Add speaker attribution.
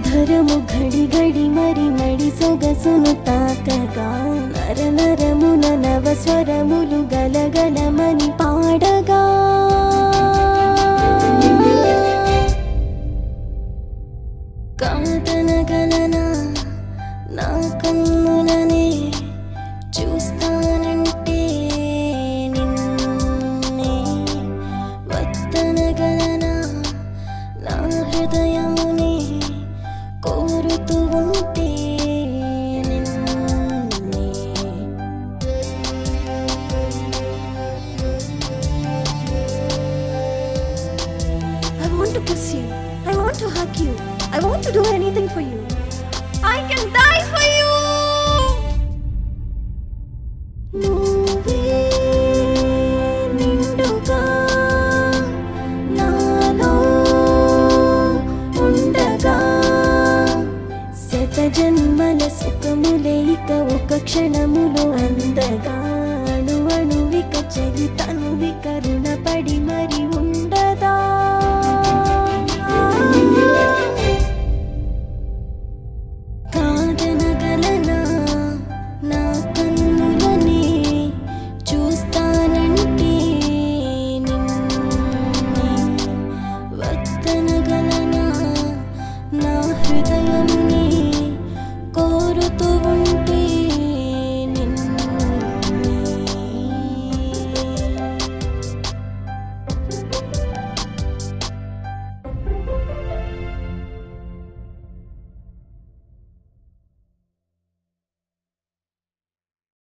Speaker 1: అధరము ఘడి ఘడి మరి మడి సొగసును తాకగా నర నరమున నవ స్వరములు గలగలమని పాడగా కాదనగలనా నా కన్నులనే చూస్తానంటే నిన్నే వద్దనగలనా నా హృదయమునే కోరుతూ ఉంటే నిన్నే I want to kiss you. I want to hug you. I want to do anything for you. I can die for you. నువ్వే నిండుగా నాలో ఉండగా శత జన్మల సుఖములే ఇక ఒక క్షణములో అందగా అణు అణువిక చలి తనువిక రుణపడి మరి ఉండ